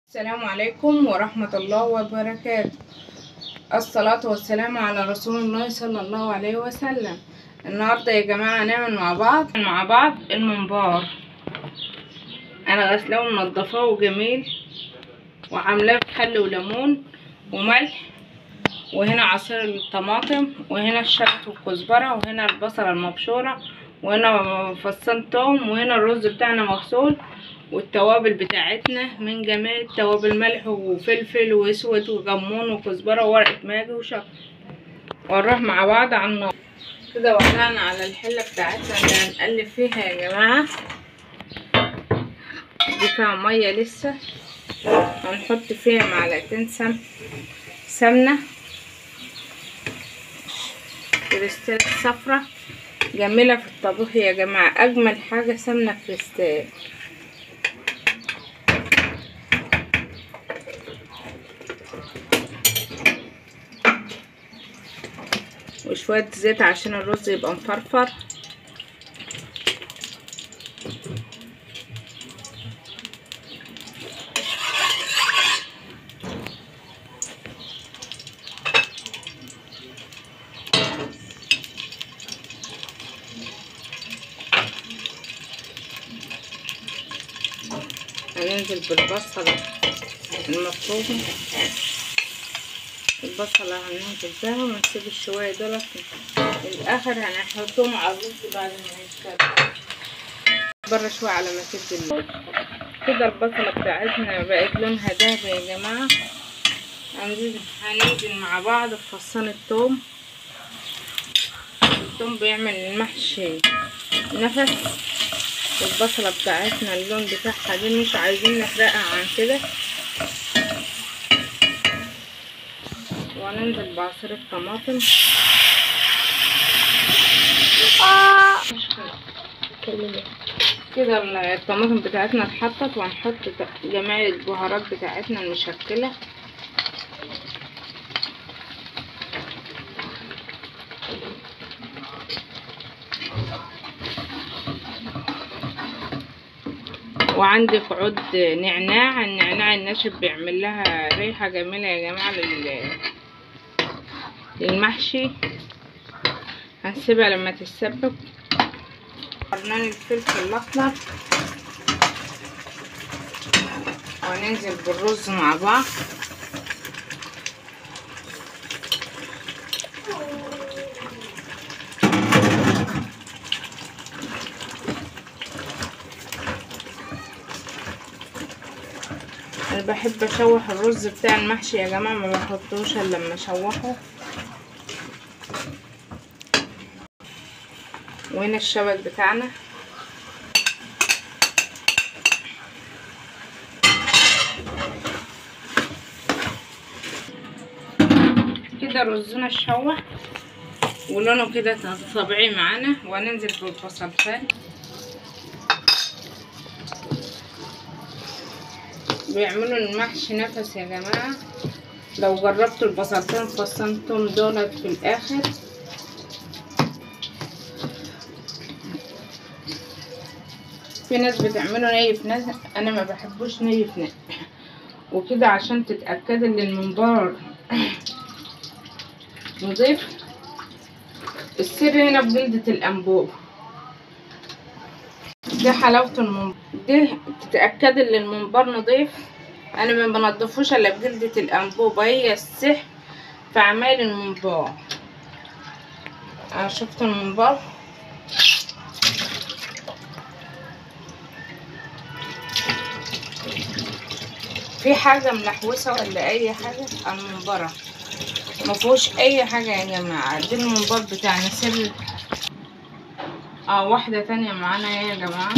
السلام عليكم ورحمة الله وبركاته الصلاة والسلام على رسول الله صلى الله عليه وسلم النهاردة يا جماعة هنعمل مع بعض مع بعض الممبار أنا غسلاه ومنضفاه وجميل وعاملاه بخل وليمون وملح وهنا عصير الطماطم وهنا الشبت والكزبرة وهنا البصلة المبشورة وهنا فصين توم وهنا الرز بتاعنا مغسول والتوابل بتاعتنا من جميع التوابل ملح وفلفل واسود وكمون وكزبره وورقه ماجي وشطه ونروح مع بعض على النار كده ولعنا على الحله بتاعتنا اللي هنقلب فيها يا جماعه دي فيها ميه لسه هنحط فيها معلقتين سم سمنه كريستال صفرة جميلة في الطبيخ يا جماعة أجمل حاجة سمنة كريستال وشوية زيت عشان الرز يبقى مفرفر هننزل بالبصلة المفرومة البصلة هننزل بها ونسيب الشوية دولت الآخر هنحطهم على الرز بعد ما يشتغل برا شوية على ما تبدل كده البصلة بتاعتنا بقت لونها دهبي يا جماعة هننزل هننزل مع بعض بفصان التوم التوم بيعمل المحشي نفس البصلة بتاعتنا اللون بتاعها دي مش عايزين نحرقها عن كده وننزل بعصير الطماطم كده الطماطم بتاعتنا اتحطت وهنحط جميع البهارات بتاعتنا المشكلة وعندك عود نعناع النعناع الناشف بيعمل لها ريحة جميلة يا جماعة لل للمحشي هنسيبها لما تتسبك قرنان الفلفل الأخضر وننزل بالرز مع بعض انا بحب اشوح الرز بتاع المحشي يا جماعه ما بحطوش الا لما اشوحه وهنا الشبك بتاعنا كده رزنا اتشوح ولونه كده طبيعي معانا وهننزل بالبصلتين بيعملوا المحشي نفس يا جماعة لو جربتوا البصلتين فصلتهم دولت في الاخر في ناس بتعمله ني في ناس انا ما بحبوش ني في ني وكده عشان تتأكدوا ان الممبار نضيف السر هنا بجلدة الانبوب دي حلاوة الممبار دي تتأكدي ان الممبار نضيف انا ما بنضفوش الا بجلدة الانبوبة هي السحر في اعمال الممبار انا شفت الممبار في حاجة ملحوسة ولا اي حاجة الممبرة مفيهوش اي حاجة يا جماعة دي الممبار بتاعنا سر اه واحدة تانية معانا يا جماعة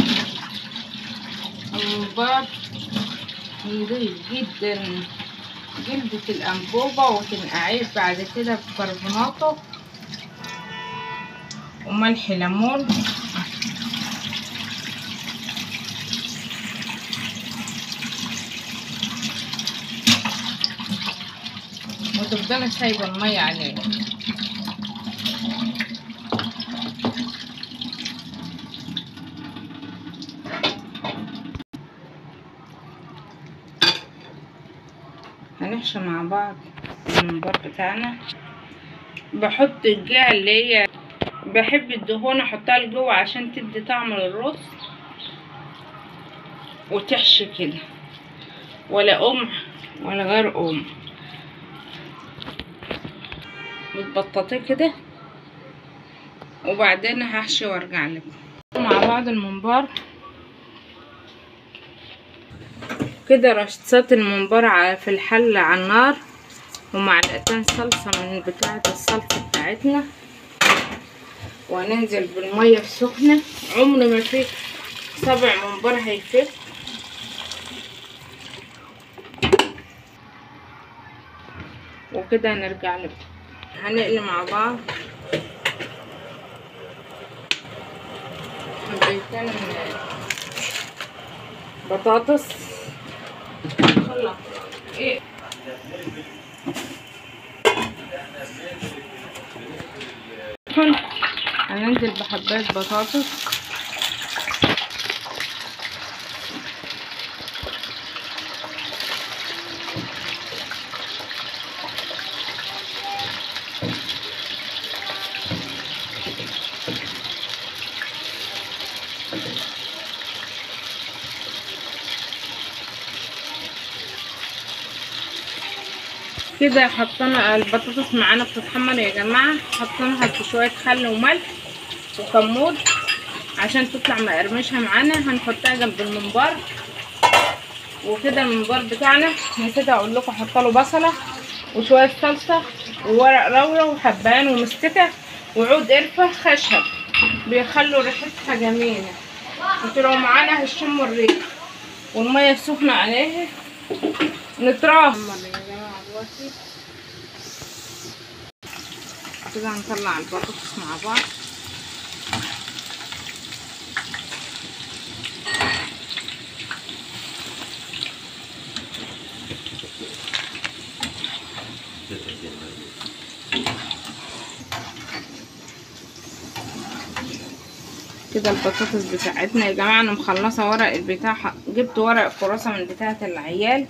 الممبار نضيف جدا جلدة الأنبوبة وتنقعيه بعد كده بكربوناته وملح ليمون وتفضلي سايبة المية عليه هنحشي مع بعض الممبار بتاعنا بحط الجهة اللي هي بحب الدهون احطها لجوه عشان تدي طعم للرز وتحشي كده ولا قمح ولا غير قمح بتبططيه كده وبعدين هحشي وارجع لكم مع بعض الممبار كده رشيت الممبار ع- في الحلة على النار ومعلقتين صلصة من بتاعة الصلصة بتاعتنا وهننزل بالمية السخنة عمر ما في سبع ممبار هيفك وكده هنرجع لكم هنقلي مع بعض حبيتين من بطاطس خلاص ايه هننزل بحبات بطاطس كده حطينا البطاطس معانا بتتحمر يا جماعة حطيناها في شوية خل وملح وكمون عشان تطلع مقرمشة معانا هنحطها جنب الممبار وكده الممبار بتاعنا نسيت اقول لكم حط له بصلة وشوية صلصة وورق لورا وحبان ومستكة وعود قرفة خشب بيخلوا ريحتها جميلة انتوا لو معانا هتشموا الريح والمية السخنة عليها نطرحها يا جماعة دلوقتي كده هنطلع البطاطس مع بعض كده البطاطس بتاعتنا يا جماعه انا مخلصه ورق البتاع جبت ورق كراسه من بتاعه العيال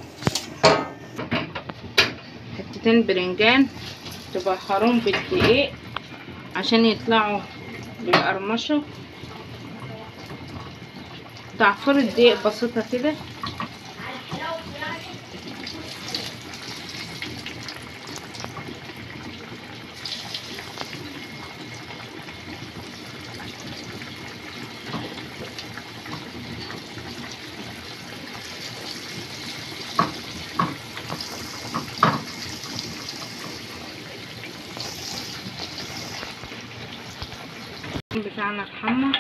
حتتين برنجان تبخرهم بالدقيق عشان يطلعوا بيقرمشوا تعفر الدقيق بسيطه كده بتاعنا اتحمر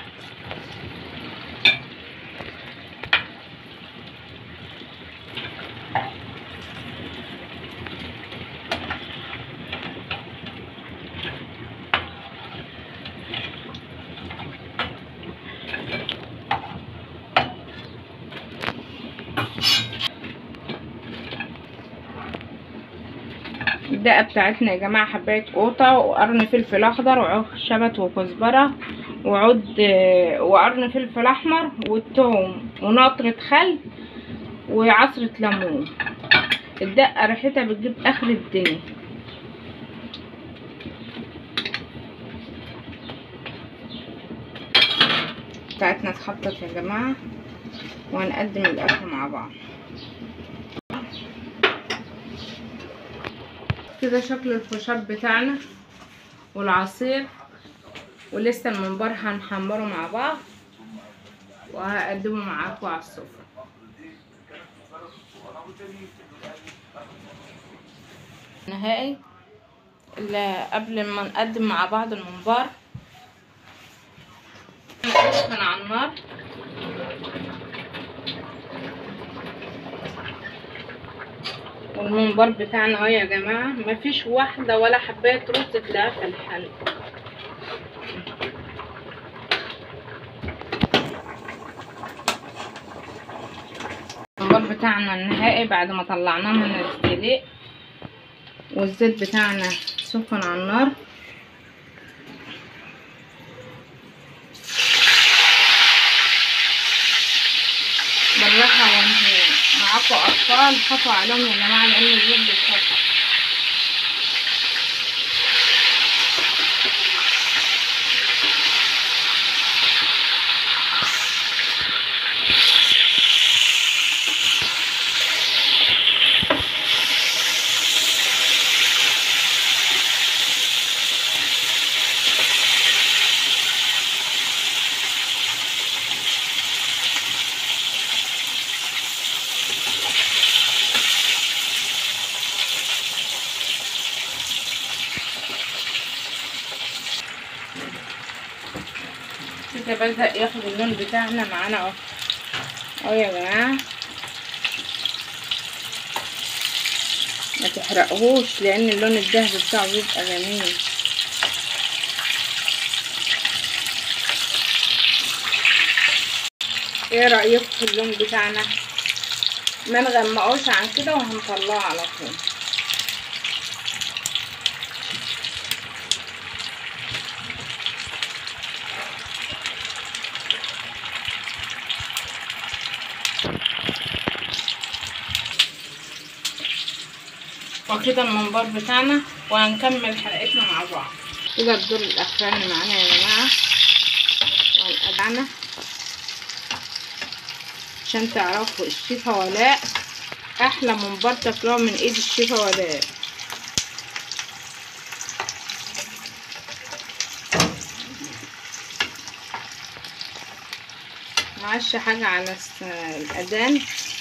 الدقة بتاعتنا يا جماعة حباية قوطة وقرن فلفل أخضر وعود شبت وكزبرة وعود وقرن فلفل أحمر والثوم ونقطرة خل وعصرة ليمون الدقة ريحتها بتجيب آخر الدنيا بتاعتنا اتحطت يا جماعة وهنقدم الأكل مع بعض كده شكل الخشب بتاعنا والعصير ولسه الممبار هنحمره مع بعض وهقدمه معاكم على السفرة نهائي اللي قبل ما نقدم مع بعض الممبار نسخن على النار والمنبر بتاعنا اهو يا جماعة مفيش واحدة ولا حباية رز تلاقيها في الحل المنبر بتاعنا النهائي بعد ما طلعناه من الدقيق والزيت بتاعنا سخن على النار بالراحة وانتوا معاكم عندكم اطفال خافوا عليهم يا جماعه لان البيض بيتفتح كده بدأ ياخد اللون بتاعنا معانا اهو اهو يا جماعة ما تحرقهوش لان اللون الذهبي بتاعه بيبقى جميل ايه رأيكم في اللون بتاعنا ما نغمقوش عن كده وهنطلعه على طول وكده المنبار بتاعنا وهنكمل حلقتنا مع بعض كده الدور الاخراني معانا يا جماعه وهنقلعنا عشان تعرفوا الشيفة ولاء احلى منبار تاكلوه من ايد الشيفة ولاء معش حاجة على الس- الأذان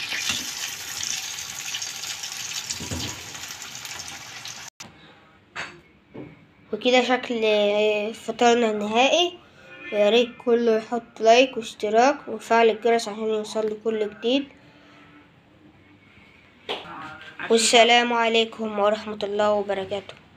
وكده شكل فطارنا النهائي ويا ريت كله يحط لايك واشتراك ويفعل الجرس عشان يوصل كل جديد والسلام عليكم ورحمة الله وبركاته